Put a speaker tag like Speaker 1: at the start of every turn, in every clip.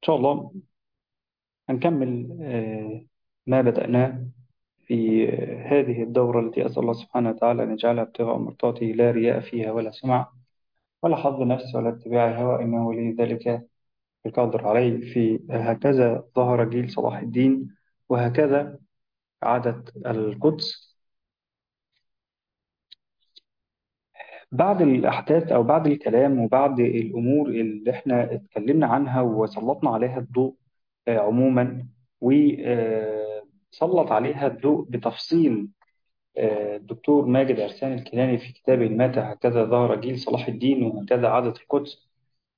Speaker 1: شاء الله هنكمل آه، ما بدأناه في آه، هذه الدورة التي أسأل الله سبحانه وتعالى أن يجعلها ابتغاء مرضاته لا رياء فيها ولا سمعة ولا حظ نفس ولا اتباع هوى إنه ولي ذلك القادر عليه في هكذا ظهر جيل صلاح الدين وهكذا عادت القدس بعد الأحداث أو بعد الكلام وبعد الأمور اللي إحنا اتكلمنا عنها وسلطنا عليها الضوء آه، عموما وسلط عليها الضوء بتفصيل آه، الدكتور ماجد عرسان الكناني في كتابه مات هكذا ظهر جيل صلاح الدين وهكذا عادت القدس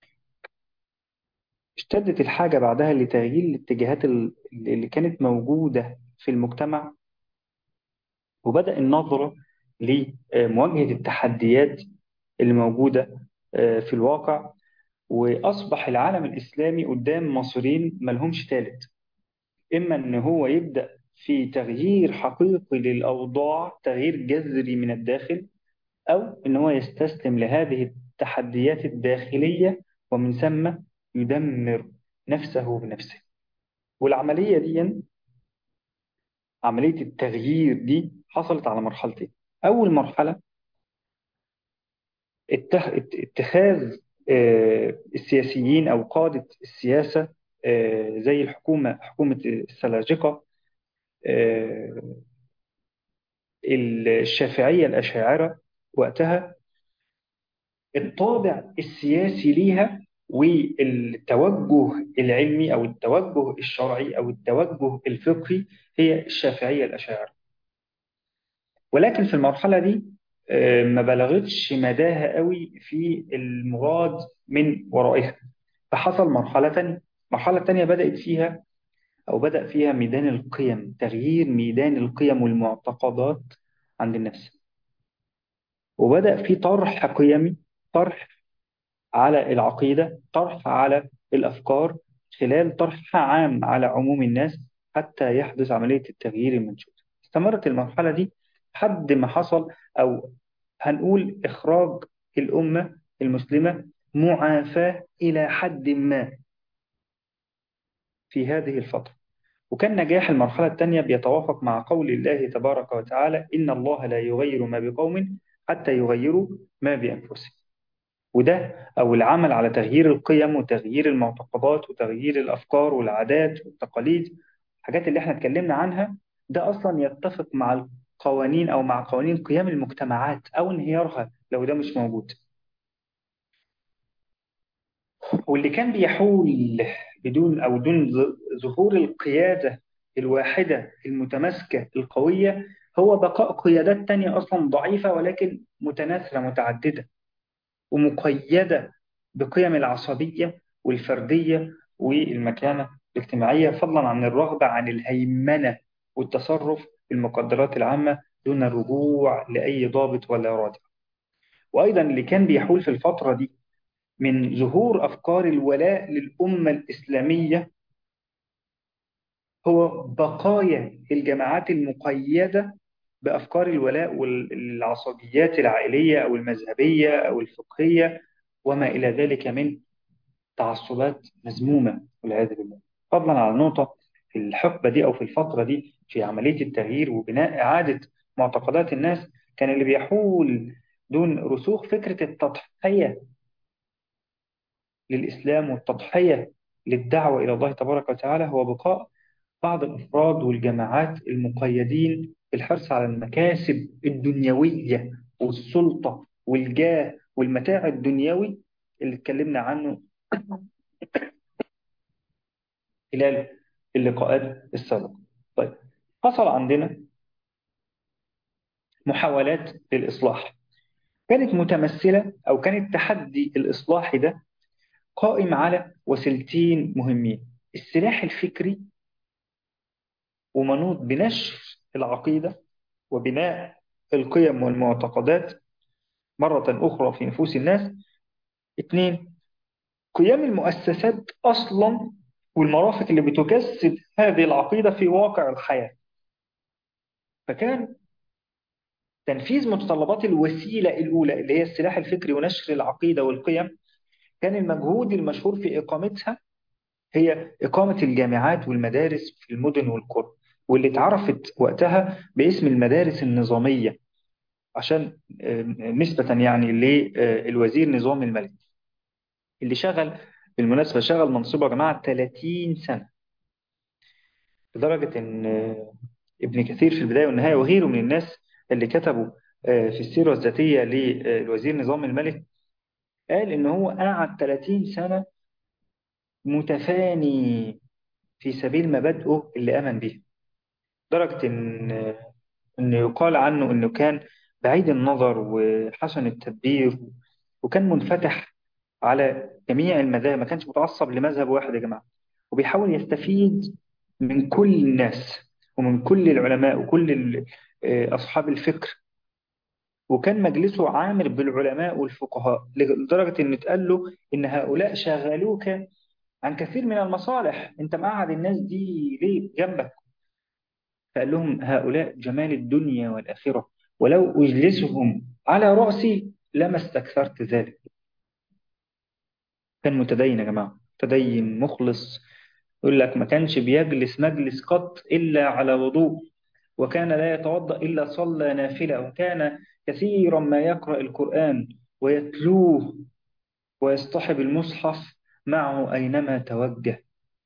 Speaker 1: اشتدت الحاجة بعدها لتغيير الاتجاهات ال- اللي كانت موجودة في المجتمع وبدأ النظرة لمواجهة التحديات اللي موجودة آه، في الواقع وأصبح العالم الإسلامي قدام مصيرين ملهمش ثالث إما إن هو يبدأ في تغيير حقيقي للأوضاع تغيير جذري من الداخل أو إن هو يستسلم لهذه التحديات الداخلية ومن ثم يدمر نفسه بنفسه والعملية دي عملية التغيير دي حصلت على مرحلتين أول مرحلة اتخ- ات- اتخاذ آه، السياسيين أو قادة السياسة آه، زي الحكومة حكومة السلاجقة آه، الشافعية الأشاعرة وقتها الطابع السياسي ليها والتوجه العلمي أو التوجه الشرعي أو التوجه الفقهي هي الشافعية الأشاعرة ولكن في المرحلة دي آه، ما بلغتش مداها قوي في المراد من ورائها فحصل مرحلة تانية المرحلة التانية بدأت فيها أو بدأ فيها ميدان القيم تغيير ميدان القيم والمعتقدات عند الناس وبدأ في طرح قيمي طرح على العقيدة طرح على الأفكار خلال طرح عام على عموم الناس حتى يحدث عملية التغيير المنشود استمرت المرحلة دي لحد ما حصل أو هنقول إخراج الأمة المسلمة معافاة إلى حد ما في هذه الفترة وكان نجاح المرحلة الثانية بيتوافق مع قول الله تبارك وتعالى إن الله لا يغير ما بقوم حتى يغيروا ما بأنفسهم وده أو العمل على تغيير القيم وتغيير المعتقدات وتغيير الأفكار والعادات والتقاليد الحاجات اللي احنا اتكلمنا عنها ده أصلا يتفق مع القوانين أو مع قوانين قيام المجتمعات أو انهيارها لو ده مش موجود واللي كان بيحول بدون أو دون ظ- ظهور القيادة الواحدة المتماسكة القوية هو بقاء قيادات تانية أصلا ضعيفة ولكن متناثرة متعددة ومقيدة بقيم العصبية والفردية والمكانة الاجتماعية فضلا عن الرغبة عن الهيمنة والتصرف في المقدرات العامة دون الرجوع لأي ضابط ولا رادع وأيضا اللي كان بيحول في الفترة دي من ظهور أفكار الولاء للأمة الإسلامية هو بقايا الجماعات المقيدة بأفكار الولاء والعصبيات العائلية أو المذهبية أو الفقهية وما إلى ذلك من تعصبات مذمومة والعياذ بالله فضلا على نقطة في الحقبة دي أو في الفترة دي في عملية التغيير وبناء إعادة معتقدات الناس كان اللي بيحول دون رسوخ فكرة التضحية للإسلام والتضحية للدعوة إلى الله تبارك وتعالى هو بقاء بعض الأفراد والجماعات المقيدين بالحرص على المكاسب الدنيوية والسلطة والجاه والمتاع الدنيوي اللي اتكلمنا عنه خلال اللقاءات السابقة طيب حصل عندنا محاولات للإصلاح كانت متمثلة أو كان التحدي الإصلاحي ده قائم على وسيلتين مهمين السلاح الفكري ومنوط بنشر العقيدة وبناء القيم والمعتقدات مرة أخرى في نفوس الناس اثنين قيام المؤسسات أصلا والمرافق اللي بتجسد هذه العقيدة في واقع الحياة فكان تنفيذ متطلبات الوسيلة الأولى اللي هي السلاح الفكري ونشر العقيدة والقيم كان المجهود المشهور في إقامتها هي إقامة الجامعات والمدارس في المدن والقرى واللي اتعرفت وقتها باسم المدارس النظامية عشان آه، نسبة يعني للوزير نظام الملك اللي شغل بالمناسبة شغل منصبه يا جماعة 30 سنة لدرجة إن آه، ابن كثير في البداية والنهاية وغيره من الناس اللي كتبوا آه، في السيرة الذاتية للوزير نظام الملك قال إن هو قعد 30 سنة متفاني في سبيل مبادئه اللي آمن بيها لدرجة إن إن يقال عنه إنه كان بعيد النظر وحسن التدبير وكان منفتح على جميع المذاهب ما كانش متعصب لمذهب واحد يا جماعة وبيحاول يستفيد من كل الناس ومن كل العلماء وكل ال- آه، أصحاب الفكر وكان مجلسه عامر بالعلماء والفقهاء لدرجة إن اتقال له إن هؤلاء شغلوك عن كثير من المصالح أنت مقعد الناس دي ليه جنبك فقال لهم هؤلاء جمال الدنيا والآخرة ولو أجلسهم على رأسي لما استكثرت ذلك كان متدين يا جماعة متدين مخلص يقول لك ما كانش بيجلس مجلس قط إلا على وضوء وكان لا يتوضأ إلا صلى نافلة وكان كثيرا ما يقرأ القرآن ويتلوه ويصطحب المصحف معه أينما توجه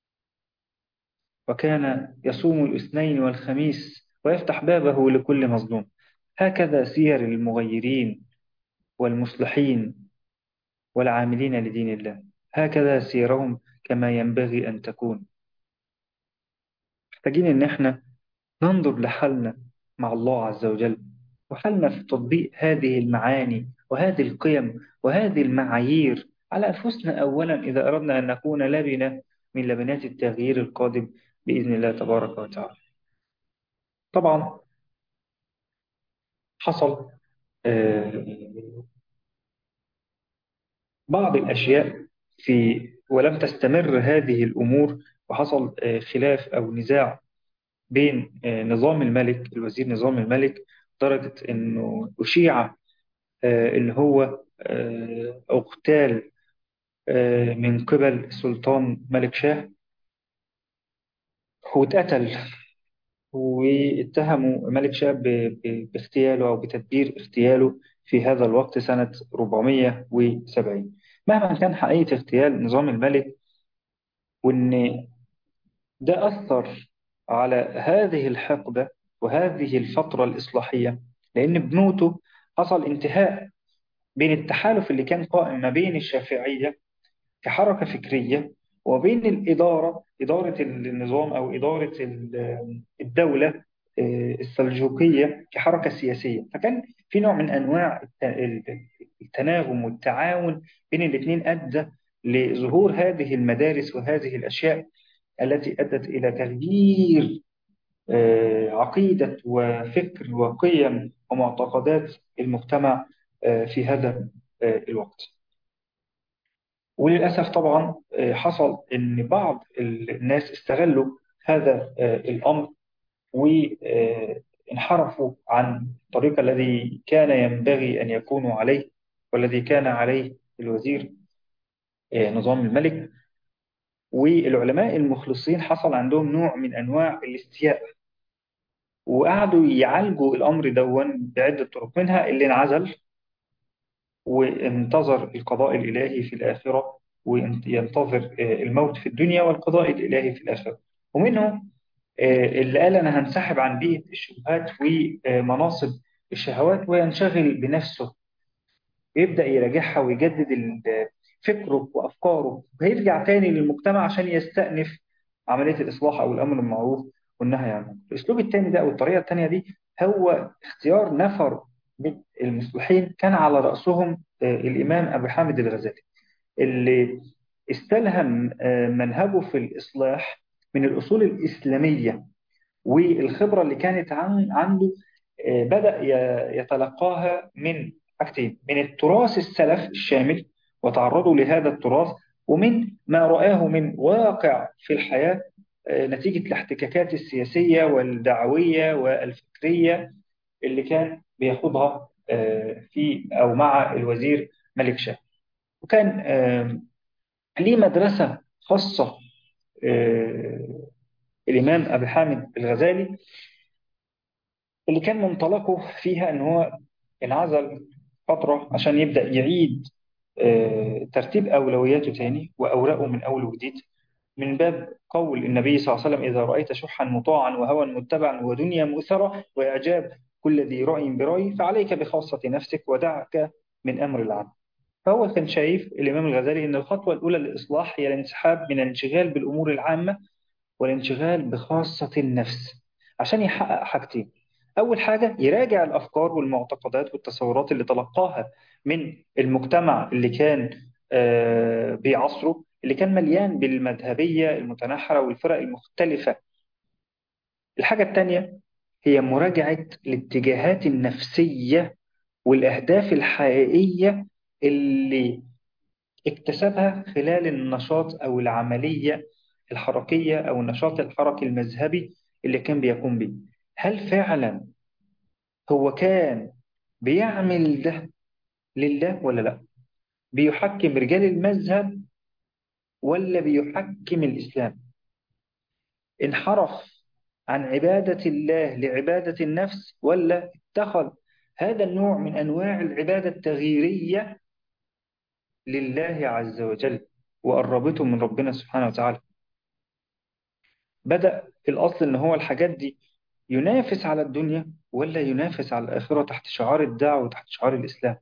Speaker 1: وكان يصوم الاثنين والخميس ويفتح بابه لكل مظلوم هكذا سير المغيرين والمصلحين والعاملين لدين الله هكذا سيرهم كما ينبغي أن تكون محتاجين إن احنا ننظر لحالنا مع الله عز وجل وحالنا في تطبيق هذه المعاني وهذه القيم وهذه المعايير على أنفسنا أولا إذا أردنا أن نكون لبنة من لبنات التغيير القادم بإذن الله تبارك وتعالى طبعا حصل آه، بعض الأشياء في ولم تستمر هذه الأمور وحصل آه، خلاف أو نزاع بين آه، نظام الملك الوزير نظام الملك لدرجة إنه أشيع آه، إن هو آه، اغتال آه، من قبل السلطان ملك شاه واتقتل واتهموا ملك شاه ب- ب- باغتياله أو بتدبير اغتياله في هذا الوقت سنة 470 مهما كان حقيقة اغتيال نظام الملك وإن ده أثر على هذه الحقبة وهذه الفترة الإصلاحية لأن بموته حصل انتهاء بين التحالف اللي كان قائم ما بين الشافعية كحركة فكرية وبين الإدارة إدارة النظام أو إدارة ال- الدولة آه، السلجوقية كحركة سياسية فكان في نوع من أنواع الت- التناغم والتعاون بين الاثنين أدى لظهور هذه المدارس وهذه الأشياء التي أدت إلى تغيير آه، عقيدة وفكر وقيم ومعتقدات المجتمع آه، في هذا آه، الوقت وللأسف طبعا آه، حصل إن بعض الناس استغلوا هذا آه، الأمر وانحرفوا عن الطريق الذي كان ينبغي أن يكونوا عليه والذي كان عليه الوزير آه، نظام الملك والعلماء المخلصين حصل عندهم نوع من أنواع الاستياء وقعدوا يعالجوا الأمر دون بعدة طرق منها اللي انعزل وانتظر القضاء الإلهي في الآخرة وينتظر آه، الموت في الدنيا والقضاء الإلهي في الآخرة ومنهم آه، اللي قال أنا هنسحب عن بيئة الشبهات ومناصب الشهوات وينشغل بنفسه يبدأ يراجعها ويجدد ال- فكره وأفكاره وهيرجع تاني للمجتمع عشان يستأنف عملية الإصلاح أو الأمر بالمعروف والنهي عن المنكر. الأسلوب التاني ده أو الطريقة التانية دي هو اختيار نفر من المصلحين كان على رأسهم آه، الإمام أبو حامد الغزالي اللي استلهم آه، منهجه في الإصلاح من الأصول الإسلامية والخبرة اللي كانت عن عنده آه، بدأ ي- يتلقاها من حاجتين من التراث السلف الشامل وتعرضه لهذا التراث ومن ما رآه من واقع في الحياة آه، نتيجة الاحتكاكات السياسية والدعوية والفكرية اللي كان بياخدها آه، في أو مع الوزير ملك شاه وكان آه، ليه مدرسة خاصة آه، الإمام أبي حامد الغزالي اللي كان منطلقه فيها إن هو انعزل فترة عشان يبدأ يعيد آه، ترتيب أولوياته تاني وأوراقه من أول وجديد من باب قول النبي صلى الله عليه وسلم إذا رأيت شحا مطاعا وهوى متبعا ودنيا مؤثرة وإعجاب كل ذي رأي برأي فعليك بخاصة نفسك ودعك من أمر العام فهو كان شايف الإمام الغزالي أن الخطوة الأولى للإصلاح هي الانسحاب من الانشغال بالأمور العامة والانشغال بخاصة النفس عشان يحقق حاجتين أول حاجة يراجع الأفكار والمعتقدات والتصورات اللي تلقاها من المجتمع اللي كان آه، بيعصره اللي كان مليان بالمذهبية المتنحرة والفرق المختلفة الحاجة التانية هي مراجعة الاتجاهات النفسية والأهداف الحقيقية اللي اكتسبها خلال النشاط أو العملية الحركية أو النشاط الحركي المذهبي اللي كان بيقوم به هل فعلا هو كان بيعمل ده لله ولا لا بيحكم رجال المذهب ولا بيحكم الإسلام انحرف عن عبادة الله لعبادة النفس ولا اتخذ هذا النوع من أنواع العبادة التغييرية لله عز وجل وقربته من ربنا سبحانه وتعالى بدأ الأصل إن هو الحاجات دي ينافس على الدنيا ولا ينافس على الآخرة تحت شعار الدعوة وتحت شعار الإسلام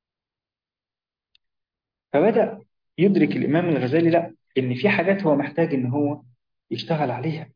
Speaker 1: فبدأ يدرك الإمام الغزالي لا إن في حاجات هو محتاج إن هو يشتغل عليها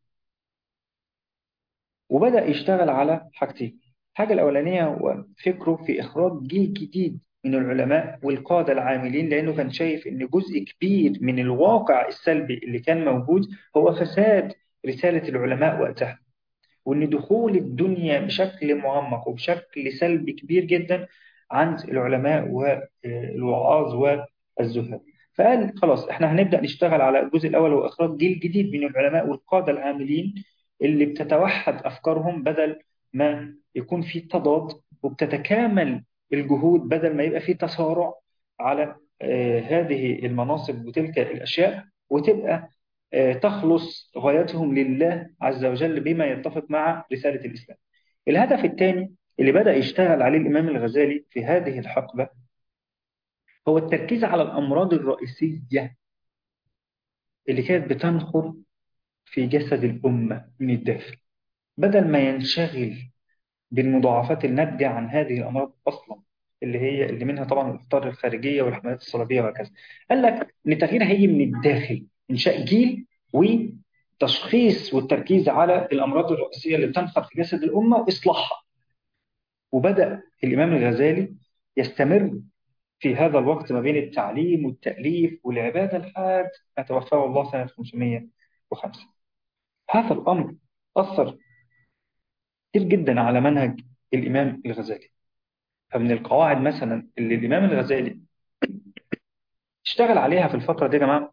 Speaker 1: وبدأ يشتغل على حاجتين الحاجة الأولانية هو فكره في إخراج جيل جديد من العلماء والقادة العاملين لأنه كان شايف إن جزء كبير من الواقع السلبي اللي كان موجود هو فساد رسالة العلماء وقتها وإن دخول الدنيا بشكل معمق وبشكل سلبي كبير جدا عند العلماء والوعاظ والزهاد فقال خلاص احنا هنبدأ نشتغل على الجزء الأول هو إخراج جيل جديد من العلماء والقادة العاملين اللي بتتوحد أفكارهم بدل ما يكون في تضاد وبتتكامل الجهود بدل ما يبقى في تصارع على آه، هذه المناصب وتلك الأشياء وتبقى آه، تخلص غايتهم لله عز وجل بما يتفق مع رسالة الإسلام الهدف الثاني اللي بدأ يشتغل عليه الإمام الغزالي في هذه الحقبة هو التركيز على الأمراض الرئيسية اللي كانت بتنخر في جسد الأمة من الداخل بدل ما ينشغل بالمضاعفات الناتجة عن هذه الأمراض أصلا اللي هي اللي منها طبعا الأخطار الخارجية والحملات الصليبية وهكذا قال لك إن التغيير هيجي من الداخل إنشاء جيل وتشخيص والتركيز على الأمراض الرئيسية اللي بتنخر في جسد الأمة وإصلاحها وبدأ الإمام الغزالي يستمر في هذا الوقت ما بين التعليم والتأليف والعبادة لحد ما توفاه الله سنة 505 هذا الأمر أثر كتير جدا على منهج الإمام الغزالي فمن القواعد مثلا اللي الإمام الغزالي اشتغل عليها في الفترة دي يا جماعة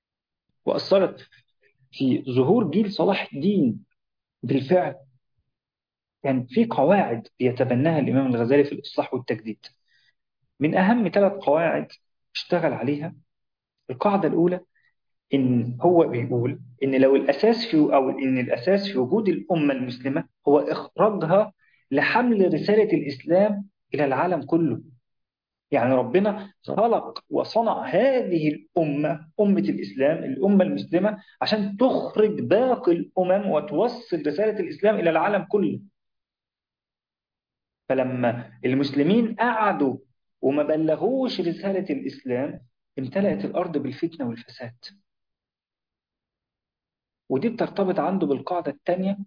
Speaker 1: وأثرت في ظهور جيل صلاح الدين بالفعل كان في قواعد يتبناها الإمام الغزالي في الإصلاح والتجديد من أهم ثلاث قواعد اشتغل عليها القاعدة الأولى إن هو بيقول إن لو الأساس في أو إن الأساس في وجود الأمة المسلمة هو إخراجها لحمل رسالة الإسلام إلى العالم كله يعني ربنا خلق وصنع هذه الأمة أمة الإسلام الأمة المسلمة عشان تخرج باقي الأمم وتوصل رسالة الإسلام إلى العالم كله فلما المسلمين قعدوا وما بلغوش رسالة الإسلام امتلأت الأرض بالفتنة والفساد ودي بترتبط عنده بالقاعدة الثانية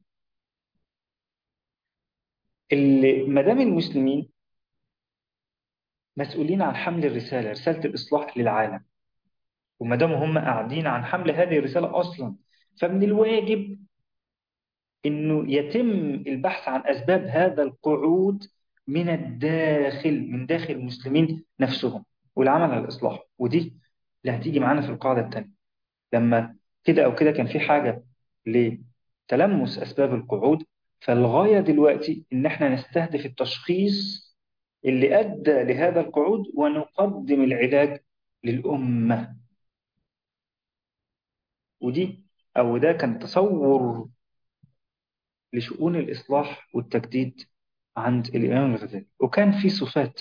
Speaker 1: اللي ما دام المسلمين مسؤولين عن حمل الرسالة رسالة الإصلاح للعالم وما دام هم قاعدين عن حمل هذه الرسالة أصلا فمن الواجب إنه يتم البحث عن أسباب هذا القعود من الداخل من داخل المسلمين نفسهم والعمل على الإصلاح ودي اللي هتيجي معانا في القاعدة الثانية لما كده أو كده كان في حاجة لتلمس أسباب القعود فالغاية دلوقتي إن احنا نستهدف التشخيص اللي أدى لهذا القعود ونقدم العلاج للأمة ودي أو ده كان تصور لشؤون الإصلاح والتجديد عند الإمام الغزالي وكان في صفات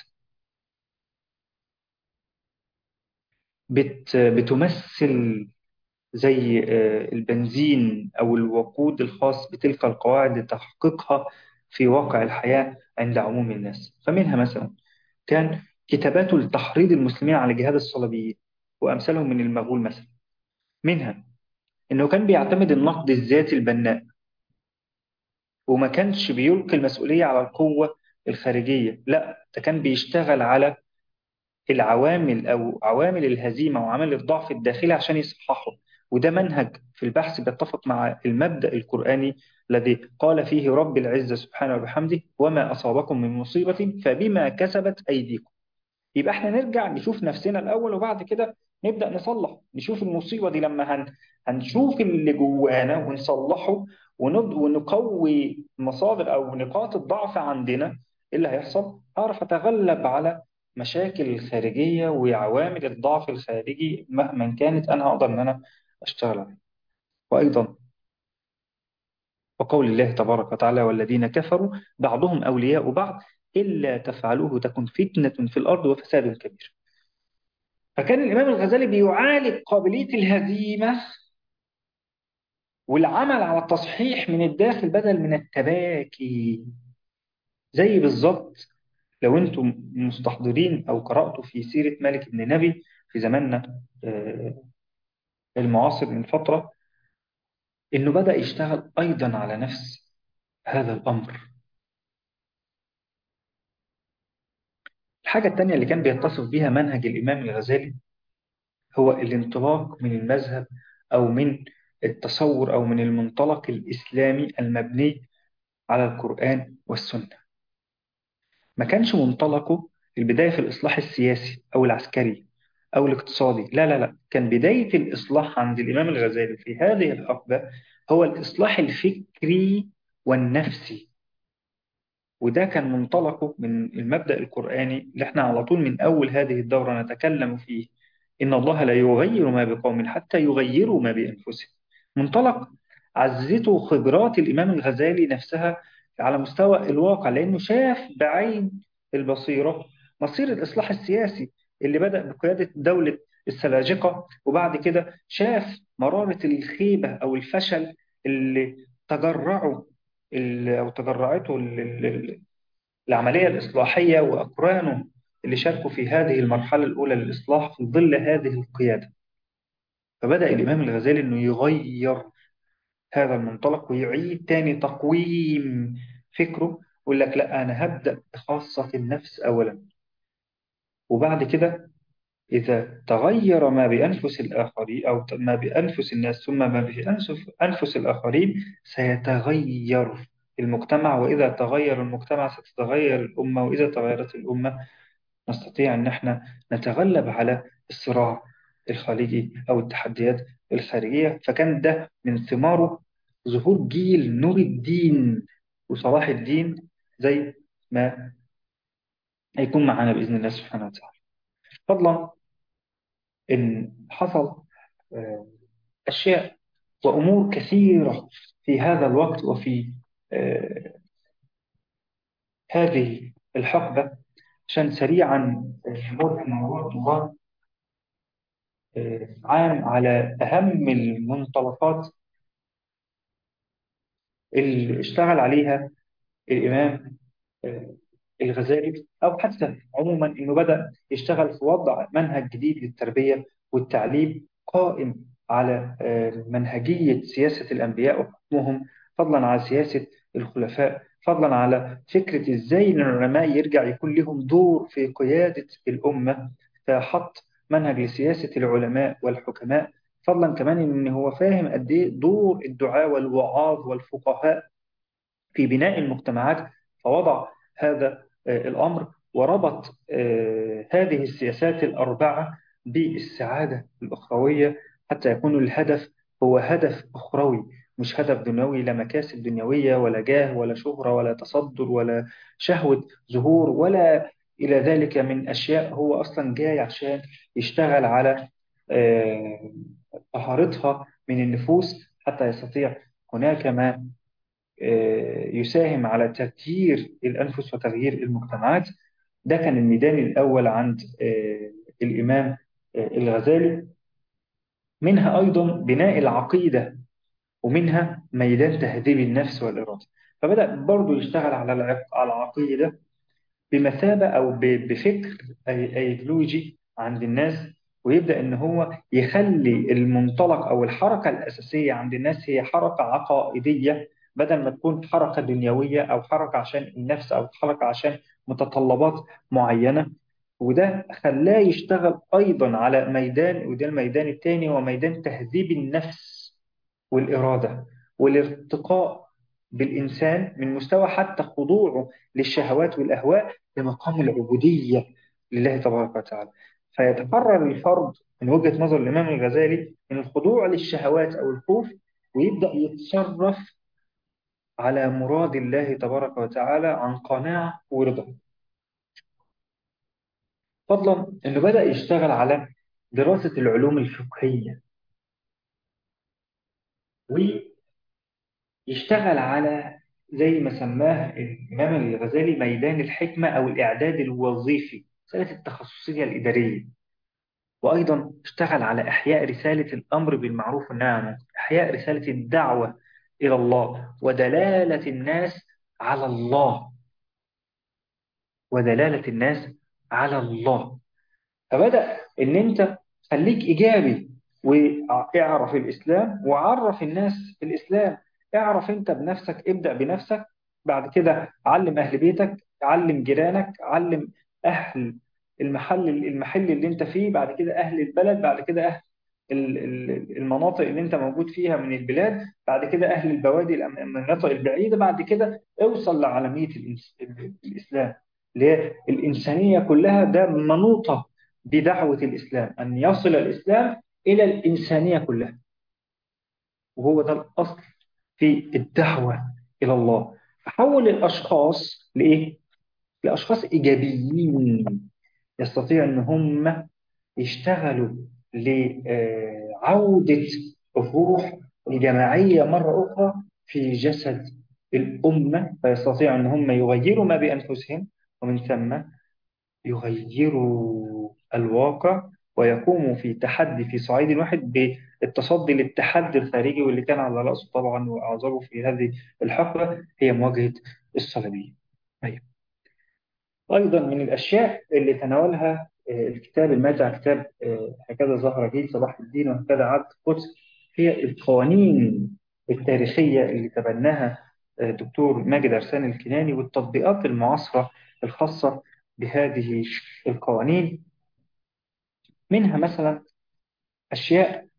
Speaker 1: بت بتمثل زي آه، البنزين أو الوقود الخاص بتلك القواعد لتحقيقها في واقع الحياة عند عموم الناس فمنها مثلا كان كتاباته لتحريض المسلمين على جهاد الصليبيين وأمثالهم من المغول مثلا منها إنه كان بيعتمد النقد الذاتي البناء وما كانش بيلقي المسؤولية على القوة الخارجية لا ده كان بيشتغل على العوامل أو عوامل الهزيمة وعوامل الضعف الداخلي عشان يصححه وده منهج في البحث بيتفق مع المبدأ القرآني الذي قال فيه رب العزة سبحانه وبحمده وما أصابكم من مصيبة فبما كسبت أيديكم يبقى احنا نرجع نشوف نفسنا الأول وبعد كده نبدأ نصلح نشوف المصيبة دي لما هن هنشوف اللي جوانا ونصلحه ونض- ونقوي مصادر أو نقاط الضعف عندنا إيه اللي هيحصل؟ هعرف أتغلب على مشاكل الخارجية وعوامل الضعف الخارجي مهما كانت أنا هقدر إن أنا أشتغل عليها وأيضا وقول الله تبارك وتعالى والذين كفروا بعضهم أولياء بعض إلا تفعلوه تكن فتنة في الأرض وفساد كبير فكان الإمام الغزالي بيعالج قابلية الهزيمة والعمل على التصحيح من الداخل بدل من التباكي زي بالظبط لو انتم مستحضرين او قرأتوا في سيرة مالك بن نبي في زماننا آه، المعاصر من فترة انه بدأ يشتغل ايضا على نفس هذا الامر الحاجة التانية اللي كان بيتصف بها منهج الامام الغزالي هو الانطلاق من المذهب او من التصور او من المنطلق الاسلامي المبني على القرآن والسنة ما كانش منطلقه البداية في الإصلاح السياسي أو العسكري أو الاقتصادي لا لا لا كان بداية الإصلاح عند الإمام الغزالي في هذه الحقبة هو الإصلاح الفكري والنفسي وده كان منطلقه من المبدأ القرآني اللي احنا على طول من أول هذه الدورة نتكلم فيه إن الله لا يغير ما بقوم حتى يغيروا ما بأنفسهم منطلق عزته خبرات الإمام الغزالي نفسها على مستوى الواقع لأنه شاف بعين البصيرة مصير الإصلاح السياسي اللي بدأ بقيادة دولة السلاجقة وبعد كده شاف مرارة الخيبة أو الفشل اللي تجرعوا ال- أو تجرعته ال- ال- العملية الإصلاحية وأقرانه اللي شاركوا في هذه المرحلة الأولى للإصلاح في ظل هذه القيادة فبدأ الإمام الغزالي إنه يغير هذا المنطلق ويعيد تاني تقويم فكره ويقول لك لا أنا هبدأ بخاصة النفس أولا وبعد كده إذا تغير ما بأنفس الآخرين أو ما بأنفس الناس ثم ما بأنفس أنفس الآخرين سيتغير المجتمع وإذا تغير المجتمع ستتغير الأمة وإذا تغيرت الأمة نستطيع أن احنا نتغلب على الصراع الخارجي أو التحديات الخارجية فكان ده من ثماره ظهور جيل نور الدين وصلاح الدين زي ما هيكون معانا بإذن الله سبحانه وتعالى فضلا إن حصل آه، أشياء وأمور كثيرة في هذا الوقت وفي آه، هذه الحقبة عشان سريعا آه، نمر في موضوع الطوفان آه، عام على أهم المنطلقات اللي اشتغل عليها الإمام آه، الغزالي أو حتى عموما إنه بدأ يشتغل في وضع منهج جديد للتربية والتعليم قائم على آه، منهجية سياسة الأنبياء وحكمهم فضلا على سياسة الخلفاء فضلا على فكرة إزاي إن العلماء يرجع يكون لهم دور في قيادة الأمة فحط منهج لسياسة العلماء والحكماء فضلا كمان إن هو فاهم قد إيه دور الدعاة والوعاظ والفقهاء في بناء المجتمعات فوضع هذا آه، الأمر وربط آه، هذه السياسات الأربعة بالسعادة الأخروية حتى يكون الهدف هو هدف أخروي مش هدف دنيوي لا مكاسب دنيوية ولا جاه ولا شهرة ولا تصدر ولا شهوة ظهور ولا إلى ذلك من أشياء هو أصلا جاي عشان يشتغل على آه، طهارتها من النفوس حتى يستطيع هناك ما آه، يساهم على تغيير الأنفس وتغيير المجتمعات ده كان الميدان الأول عند آه، الإمام آه، الغزالي منها أيضا بناء العقيدة ومنها ميدان تهذيب النفس والإرادة فبدأ برضه يشتغل على العق- على العقيدة بمثابة أو ب- بفكر أي- أيديولوجي عند الناس ويبدأ إن هو يخلي المنطلق أو الحركة الأساسية عند الناس هي حركة عقائدية بدل ما تكون حركة دنيوية أو حركة عشان النفس أو حركة عشان متطلبات معينة وده خلاه يشتغل أيضا على ميدان وده الميدان الثاني هو ميدان تهذيب النفس والإرادة والارتقاء بالإنسان من مستوى حتى خضوعه للشهوات والأهواء لمقام العبودية لله تبارك وتعالى فيتقرر الفرد من وجهة نظر الإمام الغزالي من الخضوع للشهوات أو الخوف ويبدأ يتصرف على مراد الله تبارك وتعالى عن قناعة ورضا فضلا أنه بدأ يشتغل على دراسة العلوم الفقهية ويشتغل على زي ما سماه الإمام الغزالي ميدان الحكمة أو الإعداد الوظيفي مسألة التخصصية الإدارية وأيضا اشتغل على إحياء رسالة الأمر بالمعروف والنهي عن المنكر إحياء رسالة الدعوة إلى الله ودلالة الناس على الله ودلالة الناس على الله فبدأ إن أنت خليك إيجابي واعرف الإسلام وعرف الناس الإسلام اعرف أنت بنفسك ابدأ بنفسك بعد كده علم أهل بيتك علم جيرانك علم أهل المحل المحل اللي أنت فيه بعد كده أهل البلد بعد كده أهل ال- ال- المناطق اللي أنت موجود فيها من البلاد بعد كده أهل البوادي الأم- المناطق البعيدة بعد كده اوصل لعالمية الإنس- الإسلام اللي هي الإنسانية كلها ده منوطة بدعوة الإسلام أن يصل الإسلام إلى الإنسانية كلها وهو ده الأصل في الدعوة إلى الله فحول الأشخاص لإيه؟ لأشخاص إيجابيين يستطيع أن هم يشتغلوا لعودة الروح الجماعية مرة أخرى في جسد الأمة فيستطيع أن هم يغيروا ما بأنفسهم ومن ثم يغيروا الواقع ويقوموا في تحدي في صعيد واحد بالتصدي للتحدي الخارجي واللي كان على رأسه طبعا وأعظمه في هذه الحقبة هي مواجهة الصليبيين. طيب. أيضا من الأشياء اللي تناولها آه، الكتاب الماتع كتاب آه، هكذا ظهر جيل صلاح الدين وهكذا عاد قدس هي القوانين التاريخية اللي تبناها آه، دكتور ماجد أرسان الكناني والتطبيقات المعاصرة الخاصة بهذه القوانين منها مثلا أشياء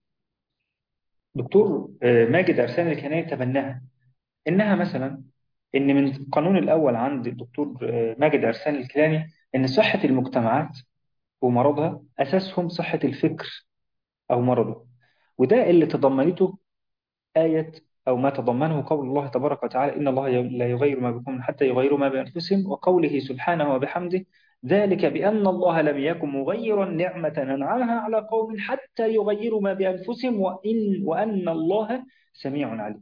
Speaker 1: دكتور آه، ماجد أرسان الكناني تبناها إنها مثلا إن من القانون الأول عند الدكتور آه، ماجد أرسان الكناني إن صحة المجتمعات ومرضها أساسهم صحة الفكر أو مرضه وده اللي تضمنته آية أو ما تضمنه قول الله تبارك وتعالى إن الله ي- لا يغير ما بكم حتى يغيروا ما بأنفسهم وقوله سبحانه وبحمده ذلك بأن الله لم يكن مغيرا نعمة أنعمها على قوم حتى يغيروا ما بأنفسهم وإن وأن الله سميع عليم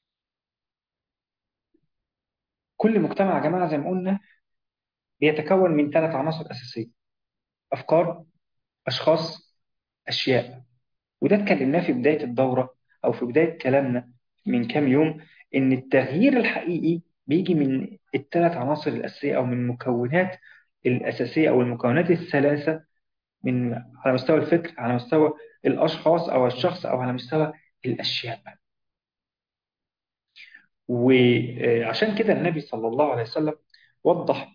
Speaker 1: كل مجتمع يا جماعة زي ما قلنا بيتكون من ثلاث عناصر أساسية أفكار أشخاص أشياء وده اتكلمناه في بداية الدورة أو في بداية كلامنا من كام يوم إن التغيير الحقيقي بيجي من الثلاث عناصر الأساسية أو من المكونات الأساسية أو المكونات الثلاثة من على مستوى الفكر على مستوى الأشخاص أو الشخص أو على مستوى الأشياء وعشان كده النبي صلى الله عليه وسلم وضح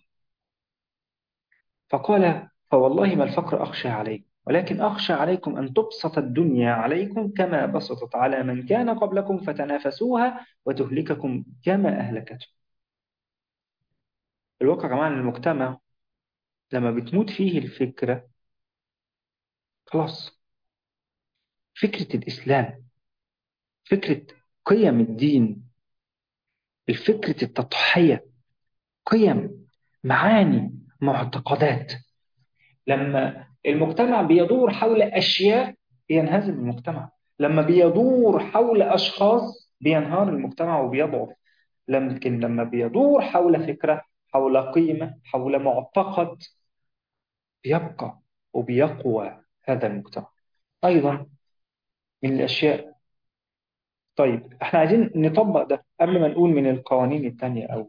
Speaker 1: فقال فوالله ما الفقر أخشى عليكم ولكن أخشى عليكم أن تبسط الدنيا عليكم كما بسطت على من كان قبلكم فتنافسوها وتهلككم كما أهلكتهم الواقع يا جماعة إن المجتمع لما بتموت فيه الفكرة خلاص فكرة الإسلام فكرة قيم الدين الفكرة التضحية قيم معاني معتقدات لما المجتمع بيدور حول أشياء ينهزم المجتمع لما بيدور حول أشخاص بينهار المجتمع وبيضعف لكن لما بيدور حول فكرة حول قيمة حول معتقد بيبقى وبيقوى هذا المجتمع أيضا من الأشياء طيب احنا عايزين نطبق ده قبل ما نقول من القوانين التانية أو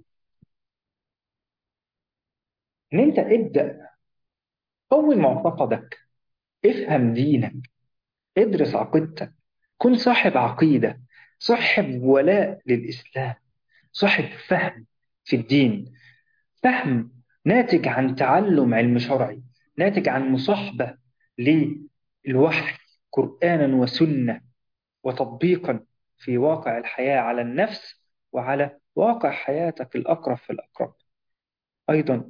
Speaker 1: إن أنت ابدأ قوي معتقدك افهم دينك ادرس عقيدتك كن صاحب عقيدة صاحب ولاء للإسلام صاحب فهم في الدين فهم ناتج عن تعلم علم شرعي ناتج عن مصاحبة للوحي قرآنا وسنة وتطبيقا في واقع الحياة على النفس وعلى واقع حياتك الأقرب في الأقرب أيضا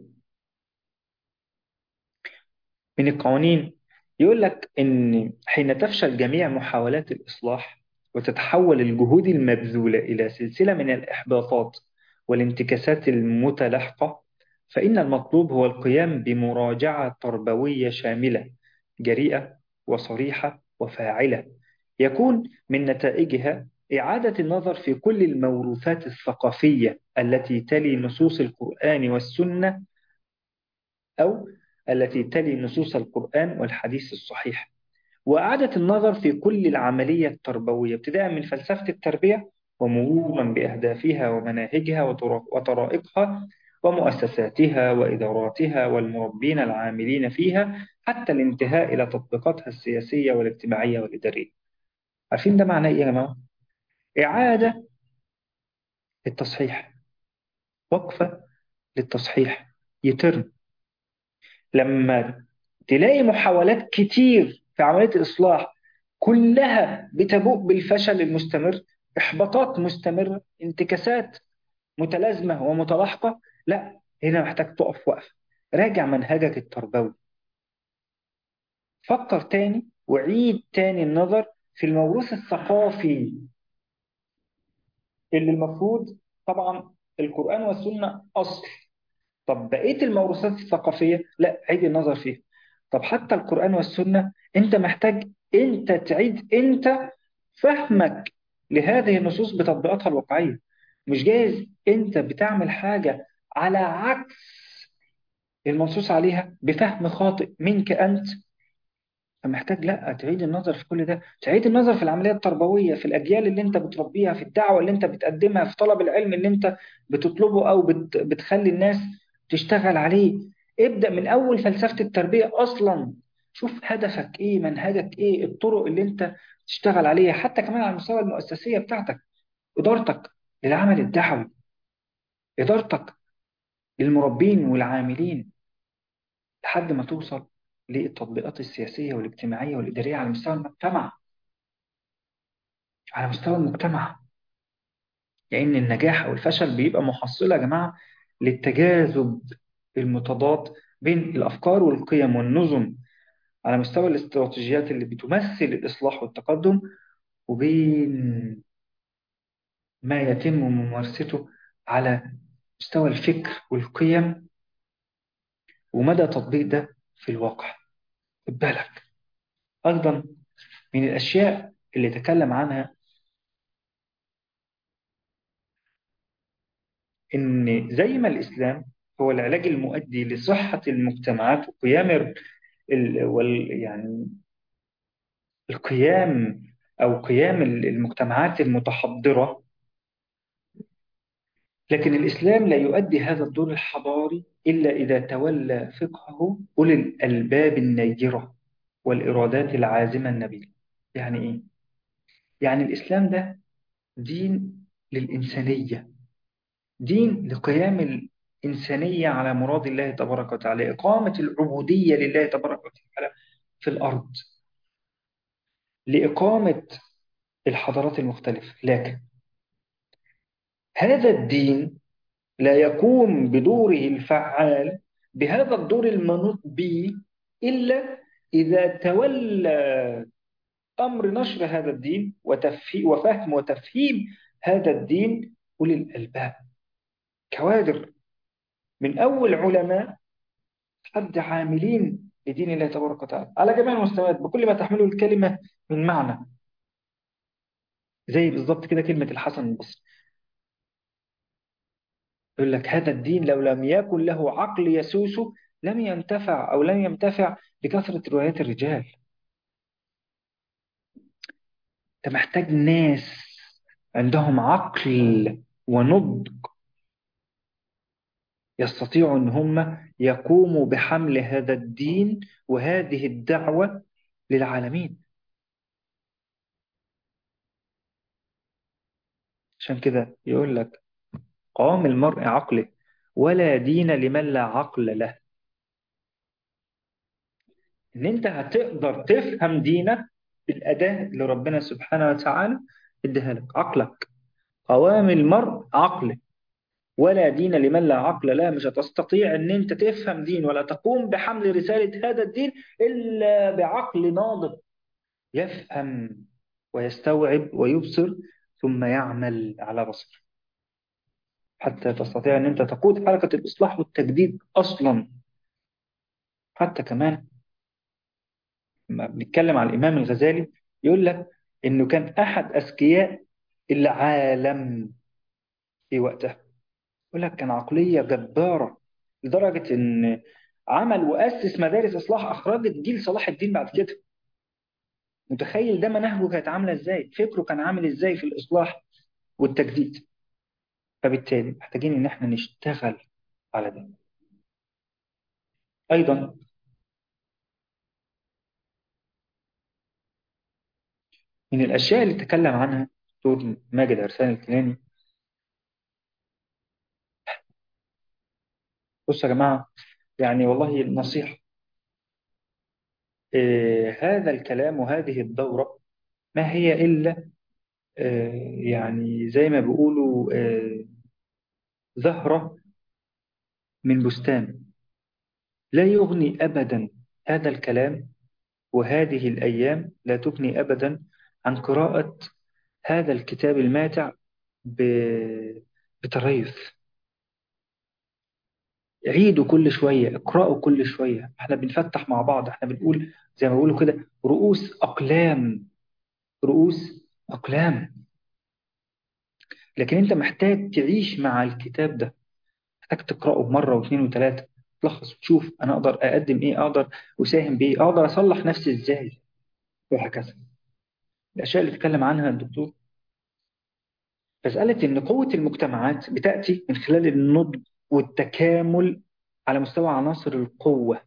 Speaker 1: من القوانين يقول لك إن حين تفشل جميع محاولات الإصلاح وتتحول الجهود المبذولة إلى سلسلة من الإحباطات والانتكاسات المتلاحقة فإن المطلوب هو القيام بمراجعة تربوية شاملة جريئة وصريحة وفاعلة يكون من نتائجها إعادة النظر في كل الموروثات الثقافية التي تلي نصوص القرآن والسنة أو التي تلي نصوص القرآن والحديث الصحيح وإعادة النظر في كل العملية التربوية ابتداء من فلسفة التربية ومرورا بأهدافها ومناهجها وطرائقها ومؤسساتها وإداراتها والمربين العاملين فيها حتى الانتهاء إلى تطبيقاتها السياسية والاجتماعية والإدارية عارفين ده معناه إيه يا جماعة؟ إعادة للتصحيح وقفة للتصحيح يترن لما تلاقي محاولات كتير في عملية الإصلاح كلها بتبوء بالفشل المستمر إحباطات مستمرة انتكاسات متلازمة ومتلاحقة لا هنا محتاج تقف وقف راجع منهجك التربوي فكر تاني وعيد تاني النظر في الموروث الثقافي اللي المفروض طبعا القرآن والسنة أصل طب بقية الموروثات الثقافية لا عيد النظر فيها طب حتى القرآن والسنة أنت محتاج أنت تعيد أنت فهمك لهذه النصوص بتطبيقاتها الواقعية مش جايز أنت بتعمل حاجة على عكس المنصوص عليها بفهم خاطئ منك أنت فمحتاج لا تعيد النظر في كل ده تعيد النظر في العملية التربوية في الأجيال اللي أنت بتربيها في الدعوة اللي أنت بتقدمها في طلب العلم اللي أنت بتطلبه أو بت... بتخلي الناس تشتغل عليه ابدأ من أول فلسفة التربية أصلا شوف هدفك إيه منهجك إيه الطرق اللي أنت تشتغل عليها حتى كمان على المستوى المؤسسية بتاعتك إدارتك للعمل الدعوي إدارتك للمربين والعاملين لحد ما توصل للتطبيقات السياسية والاجتماعية والإدارية على مستوى المجتمع على مستوى المجتمع لأن يعني النجاح أو الفشل بيبقى محصلة يا جماعة للتجاذب المتضاد بين الأفكار والقيم والنظم على مستوى الاستراتيجيات اللي بتمثل الإصلاح والتقدم وبين ما يتم ممارسته على مستوى الفكر والقيم ومدى تطبيق ده في الواقع خد بالك أيضا من الأشياء اللي تكلم عنها إن زي ما الإسلام هو العلاج المؤدي لصحة المجتمعات وقيام ال وال يعني القيام أو قيام المجتمعات المتحضرة لكن الإسلام لا يؤدي هذا الدور الحضاري إلا إذا تولى فقهه أولي الألباب النيرة والإرادات العازمة النبيلة يعني إيه؟ يعني الإسلام ده دين للإنسانية دين لقيام الإنسانية على مراد الله تبارك وتعالى إقامة العبودية لله تبارك وتعالى في الأرض لإقامة الحضارات المختلفة لكن هذا الدين لا يقوم بدوره الفعال بهذا الدور المنوط به إلا إذا تولى أمر نشر هذا الدين وفهم وتفهيم هذا الدين أولي الألباب كوادر من أول علماء حد عاملين لدين الله تبارك وتعالى على جميع المستويات بكل ما تحمله الكلمة من معنى زي بالظبط كده كلمة الحسن البصري يقول لك هذا الدين لو لم يكن له عقل يسوسه لم ينتفع أو لم ينتفع بكثرة روايات الرجال أنت محتاج ناس عندهم عقل ونضج يستطيعوا أن هم يقوموا بحمل هذا الدين وهذه الدعوة للعالمين عشان كده يقول لك قام المرء عقله ولا دين لمن لا عقل له ان انت هتقدر تفهم دينك بالاداه اللي ربنا سبحانه وتعالى اديها لك عقلك قوام المرء عقله ولا دين لمن لا عقل له مش هتستطيع ان انت تفهم دين ولا تقوم بحمل رساله هذا الدين الا بعقل ناضج يفهم ويستوعب ويبصر ثم يعمل على بصره حتى تستطيع ان انت تقود حركه الاصلاح والتجديد اصلا حتى كمان لما بنتكلم على الإمام الغزالي يقول لك إنه كان أحد أذكياء العالم في وقتها يقول لك كان عقلية جبارة لدرجة إن عمل وأسس مدارس إصلاح أخرجت جيل صلاح الدين بعد كده متخيل ده مناهجه كانت عاملة إزاي فكره كان عامل إزاي في الإصلاح والتجديد فبالتالي محتاجين إن إحنا نشتغل على ده أيضا من الأشياء اللي تكلم عنها دكتور ماجد عرسان الكيلاني بصوا يا جماعة يعني والله نصيحة آه هذا الكلام وهذه الدورة ما هي إلا آه يعني زي ما بيقولوا آه زهرة من بستان لا يغني أبدا هذا الكلام وهذه الأيام لا تغني أبدا عن قراءة هذا الكتاب الماتع ب- بتريث عيدوا كل شوية اقرأوا كل شوية احنا بنفتح مع بعض احنا بنقول زي ما بيقولوا كده رؤوس أقلام رؤوس أقلام لكن أنت محتاج تعيش مع الكتاب ده محتاج تقرأه مرة واثنين وثلاثة تلخص وتشوف أنا أقدر أقدم إيه أقدر أساهم بإيه أقدر أصلح نفسي إزاي وهكذا الأشياء اللي اتكلم عنها الدكتور مسألة إن قوة المجتمعات بتأتي من خلال النضج والتكامل على مستوى عناصر القوة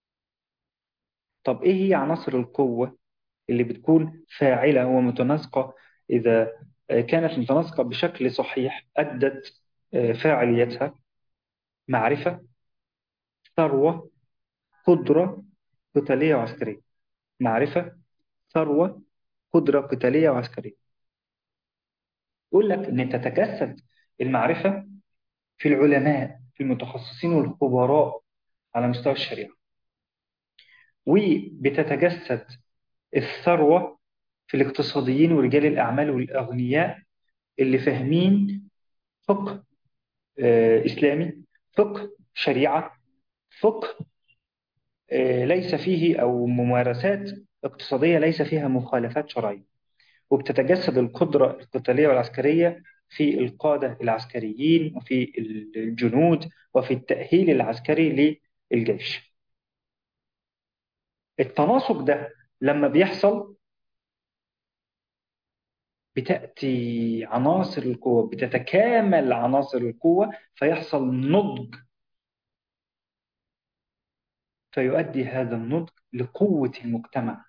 Speaker 1: طب إيه هي عناصر القوة اللي بتكون فاعلة ومتناسقة إذا كانت متناسقة بشكل صحيح أدت فاعليتها معرفة ثروة قدرة قتالية وعسكرية معرفة ثروة قدرة قتالية وعسكرية يقول لك إن تتجسد المعرفة في العلماء في المتخصصين والخبراء على مستوى الشريعة وبتتجسد الثروة في الاقتصاديين ورجال الأعمال والأغنياء اللي فاهمين فقه آه، إسلامي فقه شريعة فقه آه، ليس فيه أو ممارسات اقتصادية ليس فيها مخالفات شرعية وبتتجسد القدرة القتالية والعسكرية في القادة العسكريين وفي الجنود وفي التأهيل العسكري للجيش التناسق ده لما بيحصل بتأتي عناصر القوة بتتكامل عناصر القوة فيحصل نضج فيؤدي هذا النضج لقوة المجتمع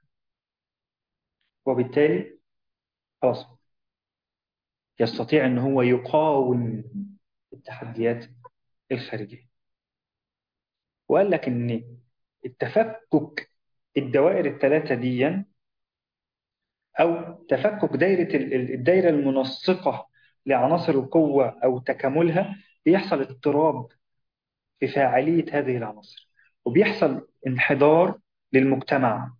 Speaker 1: وبالتالي خلاص يستطيع أن هو يقاوم التحديات الخارجية وقال لك أن التفكك الدوائر الثلاثة دي أو تفكك دايرة الدايرة المنسقة لعناصر القوة أو تكاملها بيحصل اضطراب في فاعلية هذه العناصر وبيحصل انحدار للمجتمع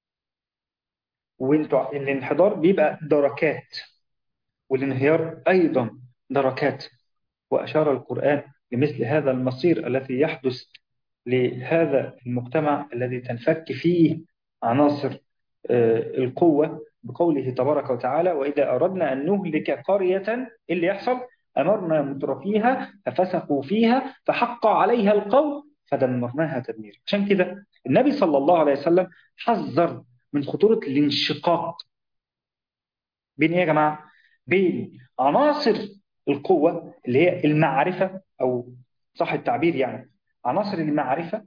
Speaker 1: وانتوا الانحدار بيبقى دركات والانهيار أيضا دركات وأشار القرآن لمثل هذا المصير الذي يحدث لهذا المجتمع الذي تنفك فيه عناصر القوة بقوله تبارك وتعالى وإذا أردنا أن نهلك قرية إيه اللي يحصل أمرنا مترفيها ففسقوا فيها فحق عليها القول فدمرناها تدميرا عشان كده النبي صلى الله عليه وسلم حذر من خطورة الانشقاق بين ايه يا جماعة؟ بين عناصر القوة اللي هي المعرفة أو صح التعبير يعني عناصر المعرفة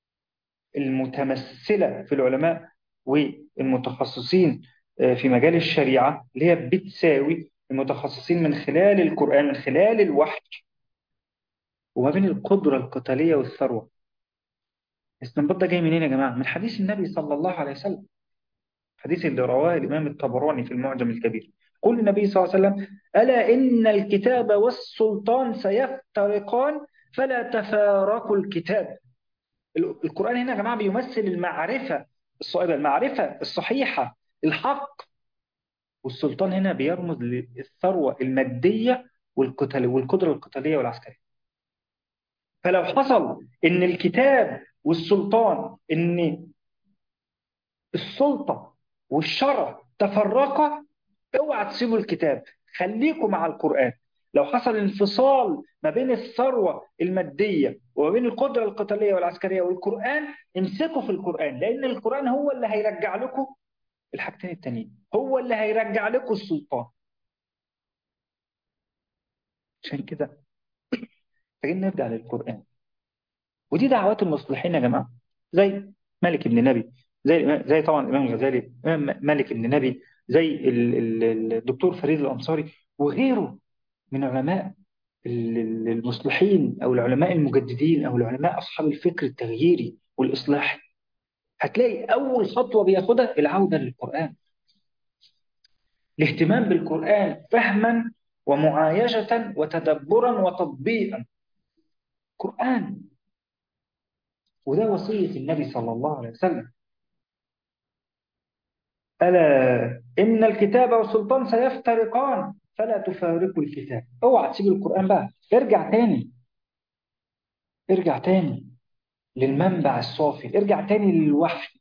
Speaker 1: المتمثلة في العلماء والمتخصصين في مجال الشريعة اللي هي بتساوي المتخصصين من خلال القرآن من خلال الوحي وما بين القدرة القتالية والثروة الاستنباط ده جاي منين يا جماعة؟ من حديث النبي صلى الله عليه وسلم حديث اللي رواه الإمام الطبراني في المعجم الكبير قول النبي صلى الله عليه وسلم ألا إن الكتاب والسلطان سيفترقان فلا تفارقوا الكتاب القرآن هنا يا جماعة بيمثل المعرفة الصائبة المعرفة الصحيحة الحق والسلطان هنا بيرمز للثروة المادية والقتال والقدرة القتالية والعسكرية فلو حصل إن الكتاب والسلطان إن السلطة والشرع تفرقا اوعى تسيبوا الكتاب خليكم مع القرآن لو حصل انفصال ما بين الثروة المادية وما بين القدرة القتالية والعسكرية والقرآن امسكوا في القرآن لأن القرآن هو اللي هيرجع لكم الحاجتين التانيين هو اللي هيرجع لكم السلطان عشان كده محتاجين نرجع للقرآن ودي دعوات المصلحين يا جماعة زي مالك ابن نبي زي زي طبعا الإمام الغزالي الإمام مالك ابن نبي زي الدكتور فريد الأنصاري وغيره من علماء المصلحين أو العلماء المجددين أو العلماء أصحاب الفكر التغييري والإصلاحي هتلاقي أول خطوة بياخدها العودة للقرآن الاهتمام بالقرآن فهما ومعايشة وتدبرا وتطبيقا قرآن وده وصية النبي صلى الله عليه وسلم ألا إن الكتاب والسلطان سيفترقان فلا تفارقوا الكتاب اوعى تسيب القرآن بقى ارجع تاني ارجع تاني للمنبع الصافي ارجع تاني للوحي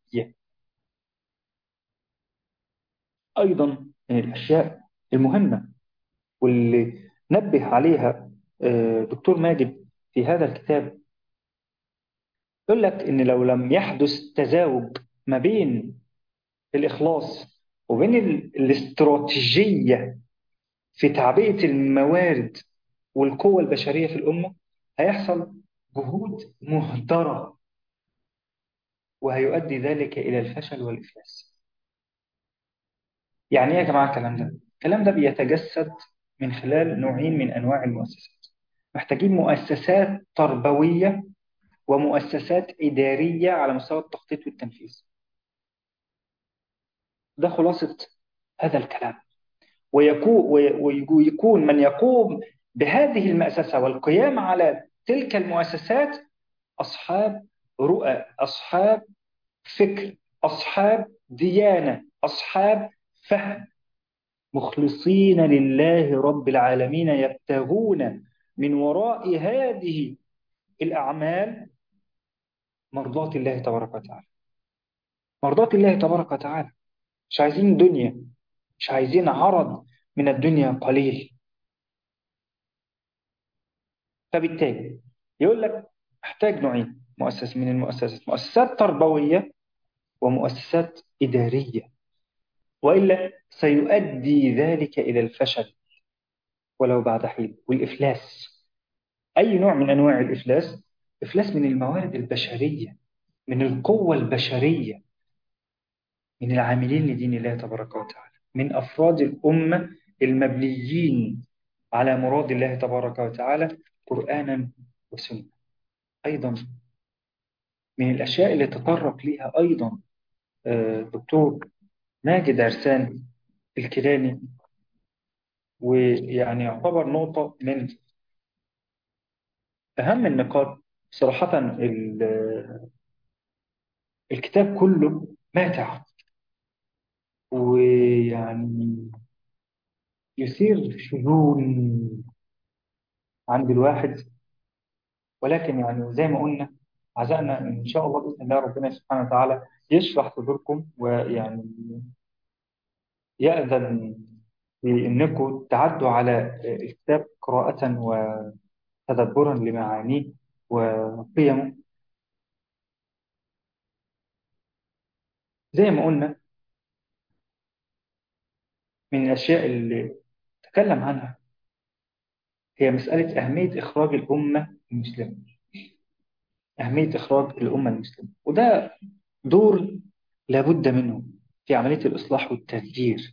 Speaker 1: أيضا من الأشياء المهمة واللي نبه عليها دكتور ماجد في هذا الكتاب يقول لك إن لو لم يحدث تزاوج ما بين الإخلاص وبين الاستراتيجية في تعبئة الموارد والقوة البشرية في الأمة هيحصل جهود مهدرة وهيؤدي ذلك إلى الفشل والإفلاس يعني إيه يا جماعة الكلام ده؟ الكلام ده بيتجسد من خلال نوعين من أنواع المؤسسات محتاجين مؤسسات تربوية ومؤسسات إدارية على مستوى التخطيط والتنفيذ ده خلاصة هذا الكلام ويكون من يقوم بهذه المؤسسة والقيام على تلك المؤسسات أصحاب رؤى أصحاب فكر أصحاب ديانة أصحاب فهم مخلصين لله رب العالمين يبتغون من وراء هذه الأعمال مرضاة الله تبارك وتعالى مرضاة الله تبارك وتعالى مش عايزين دنيا مش عايزين عرض من الدنيا قليل فبالتالي يقول لك احتاج نوعين مؤسس من المؤسسات مؤسسات تربوية ومؤسسات إدارية وإلا سيؤدي ذلك إلى الفشل ولو بعد حين والإفلاس أي نوع من أنواع الإفلاس إفلاس من الموارد البشرية من القوة البشرية من العاملين لدين الله تبارك وتعالى من أفراد الأمة المبنيين على مراد الله تبارك وتعالى قرآنا وسنة أيضا من الأشياء اللي تطرق لها أيضا دكتور ماجد عرسان الكيلاني ويعني يعتبر نقطة من أهم النقاط صراحة الكتاب كله ماتع ويعني يثير شجون عند الواحد ولكن يعني زي ما قلنا عزائنا إن شاء الله بإذن الله ربنا سبحانه وتعالى يشرح صدوركم ويعني يأذن بأنكم تعدوا على الكتاب قراءة وتدبرا لمعانيه وقيمه زي ما قلنا من الأشياء اللي تكلم عنها هي مسألة أهمية إخراج الأمة المسلمة أهمية إخراج الأمة المسلمة وده دور لابد منه في عملية الإصلاح والتغيير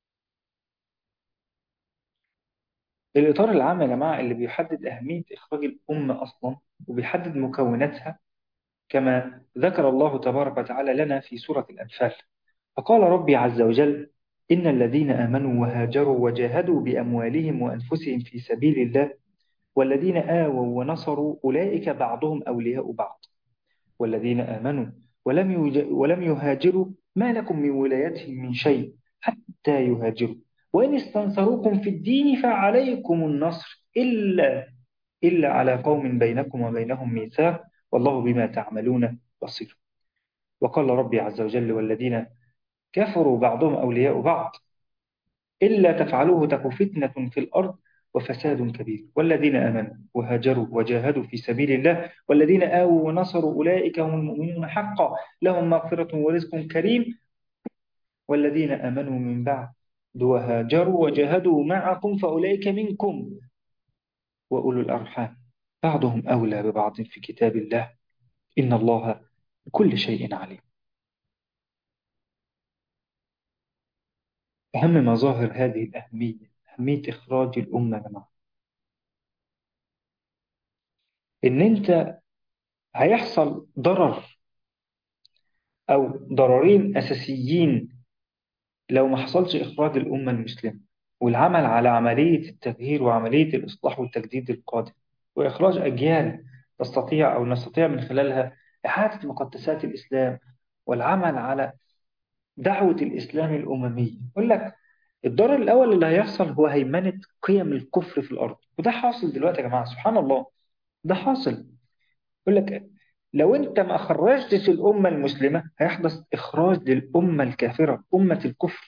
Speaker 1: الإطار العام يا جماعة اللي بيحدد أهمية إخراج الأمة أصلا وبيحدد مكوناتها كما ذكر الله تبارك وتعالى لنا في سورة الأنفال فقال ربي عز وجل إن الذين آمنوا وهاجروا وجاهدوا بأموالهم وأنفسهم في سبيل الله والذين آووا ونصروا أولئك بعضهم أولياء بعض والذين آمنوا ولم, يج... ولم يهاجروا ما لكم من ولايتهم من شيء حتى يهاجروا وإن استنصروكم في الدين فعليكم النصر إلا إلا على قوم بينكم وبينهم ميثاق والله بما تعملون بصير وقال ربي عز وجل والذين كفروا بعضهم أولياء بعض إلا تفعلوه تكن فتنة في الأرض وفساد كبير والذين آمنوا وهاجروا وجاهدوا في سبيل الله والذين آووا ونصروا أولئك هم المؤمنون حقا لهم مغفرة ورزق كريم والذين آمنوا من بعد وهاجروا وجاهدوا معكم فأولئك منكم وأولو الأرحام بعضهم أولى ببعض في كتاب الله إن الله بكل شيء عليم أهم مظاهر هذه الأهمية أهمية إخراج الأمة يا جماعة إن أنت هيحصل ضرر أو ضررين أساسيين لو ما حصلش إخراج الأمة المسلمة والعمل على عملية التغيير وعملية الإصلاح والتجديد القادم وإخراج أجيال تستطيع أو نستطيع من خلالها إعادة مقدسات الإسلام والعمل على دعوة الإسلام الأممية يقول لك الضرر الأول اللي هيحصل هو هيمنة قيم الكفر في الأرض وده حاصل دلوقتي يا جماعة سبحان الله ده حاصل يقول لك لو أنت ما خرجتش الأمة المسلمة هيحدث إخراج للأمة الكافرة أمة الكفر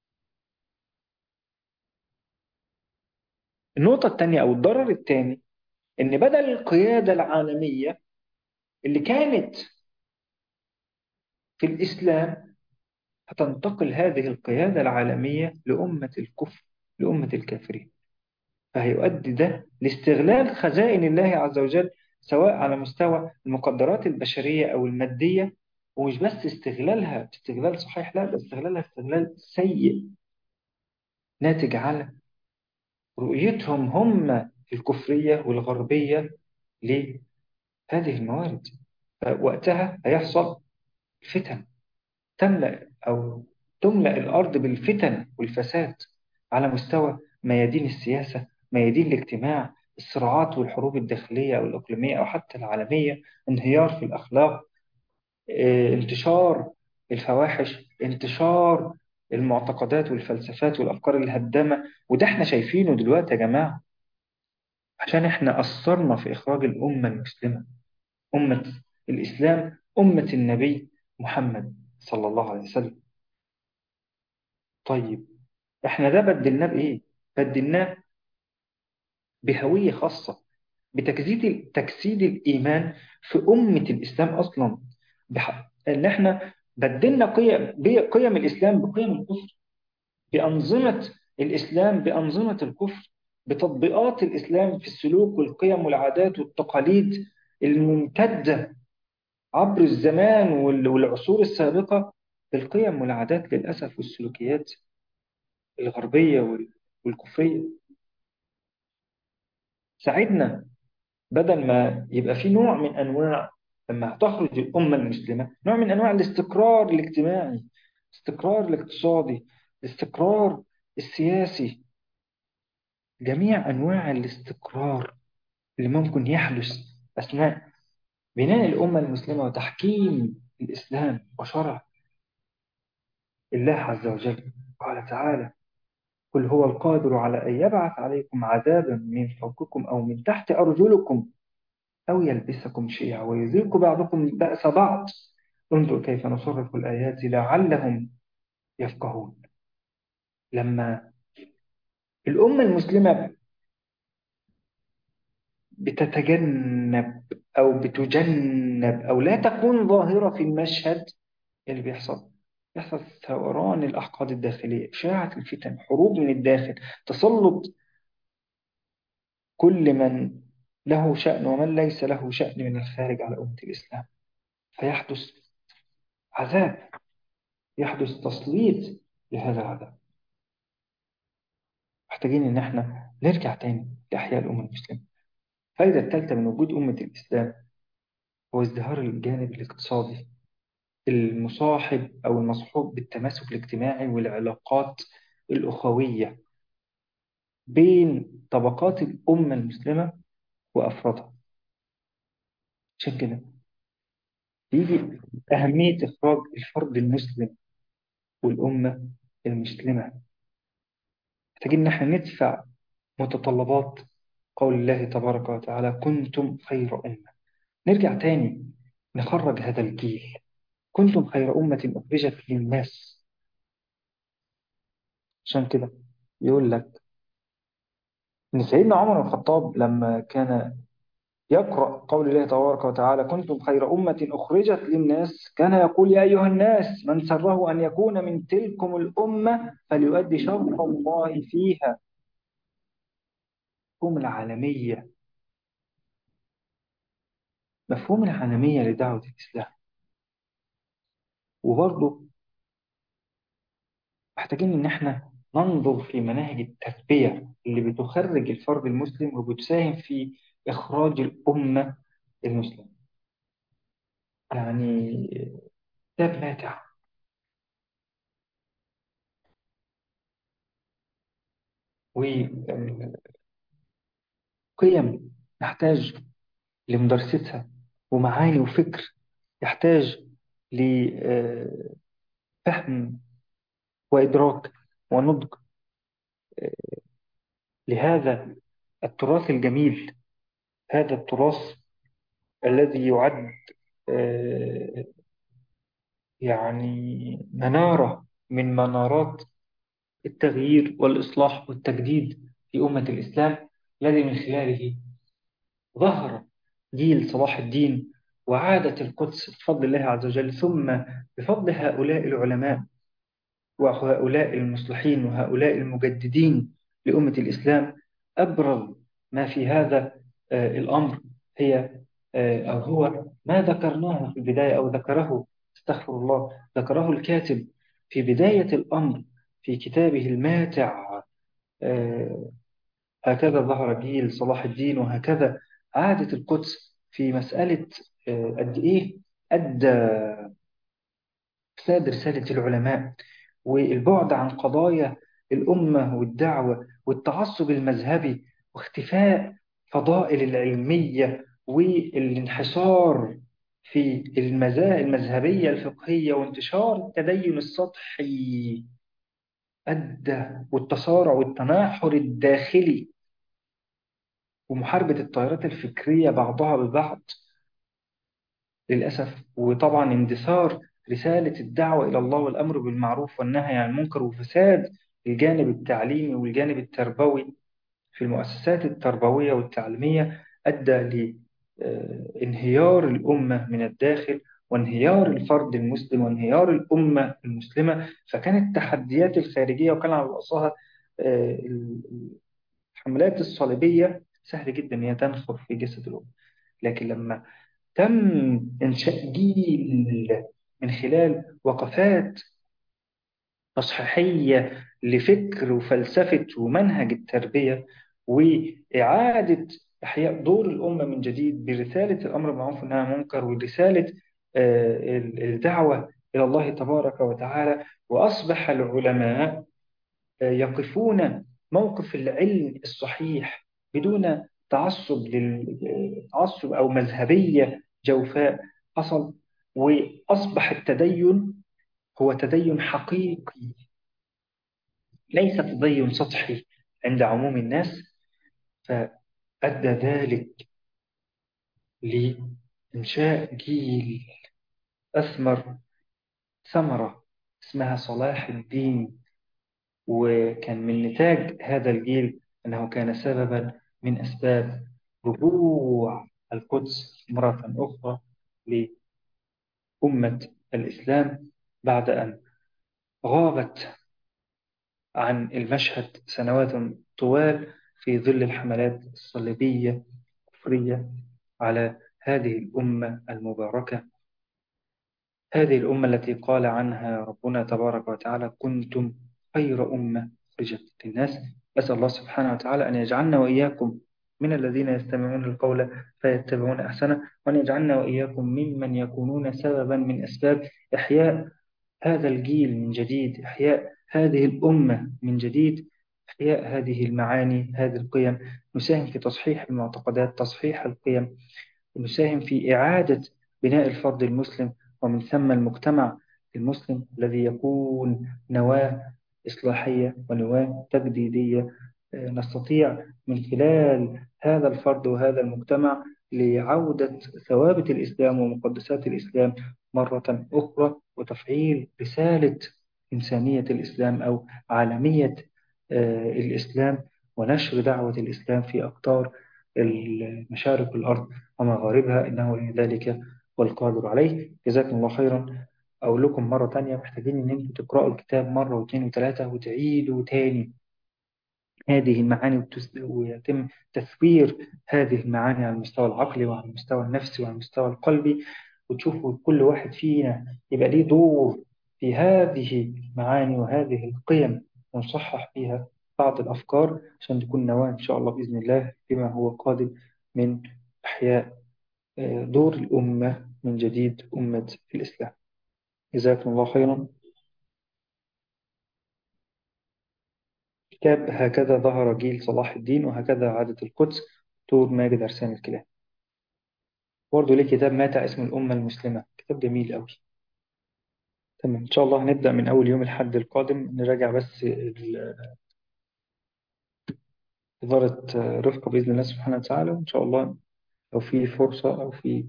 Speaker 1: النقطة الثانية أو الضرر الثاني إن بدل القيادة العالمية اللي كانت في الإسلام هتنتقل هذه القيادة العالمية لأمة الكفر لأمة الكافرين فهيؤدي ده لاستغلال خزائن الله عز وجل سواء على مستوى المقدرات البشرية أو المادية ومش بس استغلالها استغلال صحيح لا ده استغلالها استغلال سيء ناتج على رؤيتهم هم الكفرية والغربية لهذه الموارد وقتها هيحصل فتن تملأ أو تملأ الأرض بالفتن والفساد على مستوى ميادين السياسة ميادين الاجتماع الصراعات والحروب الداخلية أو الإقليمية أو حتى العالمية انهيار في الأخلاق اه، انتشار الفواحش انتشار المعتقدات والفلسفات والأفكار الهدامة وده احنا شايفينه دلوقتي يا جماعة عشان احنا قصرنا في إخراج الأمة المسلمة أمة الإسلام أمة النبي محمد صلى الله عليه وسلم طيب احنا ده بدلناه بإيه؟ بدلناه بهوية خاصة بتجسيد تجسيد الإيمان في أمة الإسلام أصلا بح... إن إحنا بدلنا قيم قيم الإسلام بقيم الكفر بأنظمة الإسلام بأنظمة الكفر بتطبيقات الإسلام في السلوك والقيم والعادات والتقاليد الممتدة عبر الزمان وال- والعصور السابقة بالقيم والعادات للأسف والسلوكيات الغربية وال- والكفرية ساعدنا بدل ما يبقى في نوع من أنواع لما تخرج الأمة المسلمة نوع من أنواع الاستقرار الاجتماعي الاستقرار الاقتصادي الاستقرار السياسي جميع أنواع الاستقرار اللي ممكن يحدث أثناء بناء الأمة المسلمة وتحكيم الإسلام وشرع الله عز وجل قال تعالى قل هو القادر على أن يبعث عليكم عذابا من فوقكم أو من تحت أرجلكم أو يلبسكم شيعا ويذيق بعضكم بأس بعض انظر كيف نصرف الآيات لعلهم يفقهون لما الأمة المسلمة بتتجنب أو بتجنب أو لا تكون ظاهرة في المشهد إيه اللي بيحصل يحصل ثوران الأحقاد الداخلية إشاعة الفتن حروب من الداخل تسلط كل من له شأن ومن ليس له شأن من الخارج على أمة الإسلام فيحدث عذاب يحدث تسليط لهذا العذاب محتاجين إن احنا نرجع تاني لأحياء الأمة المسلمة الفائدة الثالثة من وجود أمة الإسلام هو ازدهار الجانب الاقتصادي المصاحب أو المصحوب بالتماسك الاجتماعي والعلاقات الأخوية بين طبقات الأمة المسلمة وأفرادها عشان كده يجي أهمية إخراج الفرد المسلم والأمة المسلمة محتاجين إن احنا ندفع متطلبات قول الله تبارك وتعالى كنتم خير أمة نرجع تاني نخرج هذا الجيل كنتم خير أمة أخرجت للناس عشان كده يقول لك إن سيدنا عمر بن الخطاب لما كان يقرأ قول الله تبارك وتعالى كنتم خير أمة أخرجت للناس كان يقول يا أيها الناس من سره أن يكون من تلكم الأمة فليؤدي شرط الله فيها مفهوم العالمية مفهوم العالمية لدعوة الإسلام وبرضه محتاجين إن إحنا ننظر في مناهج التربية اللي بتخرج الفرد المسلم وبتساهم في إخراج الأمة المسلمة يعني كتاب ماتع وقيم نحتاج لمدرستها ومعاني وفكر يحتاج لفهم وإدراك ونضج لهذا التراث الجميل هذا التراث الذي يعد آه، يعني منارة من منارات التغيير والإصلاح والتجديد في أمة الإسلام الذي من خلاله ظهر جيل صلاح الدين وعادت القدس بفضل الله عز وجل ثم بفضل هؤلاء العلماء وهؤلاء المصلحين وهؤلاء المجددين لأمة الإسلام أبرز ما في هذا آه، الأمر هي آه، أو هو ما ذكرناه في البداية أو ذكره استغفر الله ذكره الكاتب في بداية الأمر في كتابه الماتع آه، هكذا ظهر جيل صلاح الدين وهكذا عادت القدس في مسألة آه، قد إيه أدى إفساد رسالة العلماء والبعد عن قضايا الأمة والدعوة والتعصب المذهبي واختفاء فضائل العلمية والانحصار في المزا- المذهبية الفقهية وانتشار التدين السطحي أدى والتصارع والتناحر الداخلي ومحاربة التيارات الفكرية بعضها ببعض للأسف وطبعا اندثار رسالة الدعوة إلى الله والأمر بالمعروف والنهي عن المنكر وفساد الجانب التعليمي والجانب التربوي في المؤسسات التربوية والتعليمية أدى لانهيار الأمة من الداخل وانهيار الفرد المسلم وانهيار الأمة المسلمة فكانت التحديات الخارجية وكان على رأسها آه، الحملات الصليبية سهل جدا إن هي تنخر في جسد الأمة لكن لما تم إنشاء جيل من خلال وقفات تصحيحية لفكر وفلسفة ومنهج التربية وإعادة إحياء دور الأمة من جديد برسالة الأمر بالمعروف والنهي عن المنكر ورسالة آه، الدعوة إلى الله تبارك وتعالى وأصبح العلماء آه، يقفون موقف العلم الصحيح بدون تعصب للتعصب أو مذهبية جوفاء حصل وأصبح التدين هو تدين حقيقي ليس تدين سطحي عند عموم الناس فأدى ذلك لإنشاء جيل أثمر ثمرة اسمها صلاح الدين وكان من نتاج هذا الجيل أنه كان سببا من أسباب رجوع القدس مرة أخرى لأمة الإسلام بعد أن غابت عن المشهد سنوات طوال في ظل الحملات الصليبية الكفرية على هذه الأمة المباركة هذه الأمة التي قال عنها ربنا تبارك وتعالى كنتم خير أمة خرجت للناس أسأل الله سبحانه وتعالى أن يجعلنا وإياكم من الذين يستمعون القول فيتبعون أحسنه وأن يجعلنا وإياكم ممن يكونون سببا من أسباب إحياء هذا الجيل من جديد إحياء هذه الأمة من جديد إحياء هذه المعاني هذه القيم نساهم في تصحيح المعتقدات تصحيح القيم نساهم في إعادة بناء الفرد المسلم ومن ثم المجتمع المسلم الذي يكون نواة إصلاحية ونواة تجديدية نستطيع من خلال هذا الفرد وهذا المجتمع لعودة ثوابت الإسلام ومقدسات الإسلام مرة أخرى وتفعيل رسالة إنسانية الإسلام أو عالمية الإسلام ونشر دعوة الإسلام في أقطار مشارق الأرض ومغاربها إنه ولي ذلك والقادر عليه جزاكم الله خيرا أقول لكم مرة تانية محتاجين إن أنتم تقرأوا الكتاب مرة واثنين وثلاثة وتعيدوا تاني هذه المعاني ويتم تثوير هذه المعاني على المستوى العقلي وعلى المستوى النفسي وعلى المستوى القلبي وتشوفوا كل واحد فينا يبقى ليه دور في هذه المعاني وهذه القيم ونصحح فيها بعض الأفكار عشان تكون نواة إن شاء الله بإذن الله بما هو قادم من إحياء دور الأمة من جديد أمة الإسلام جزاكم الله خيرا كتاب هكذا ظهر جيل صلاح الدين وهكذا عادة القدس دكتور ماجد أرسان الكلام برضه ليه كتاب ماتع اسمه الأمة المسلمة كتاب جميل أوي تمام إن شاء الله هنبدأ من أول يوم الحد القادم نراجع بس إدارة رفقة بإذن الله سبحانه وتعالى وإن شاء الله لو في فرصة أو في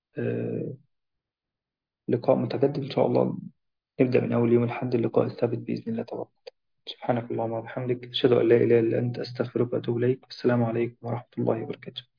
Speaker 1: لقاء متجدد إن شاء الله نبدأ من أول يوم الحد اللقاء الثابت بإذن الله تبارك سبحانك اللهم وبحمدك أشهد أن لا إله إلا أنت أستغفرك وأتوب إليك السلام عليكم ورحمة الله وبركاته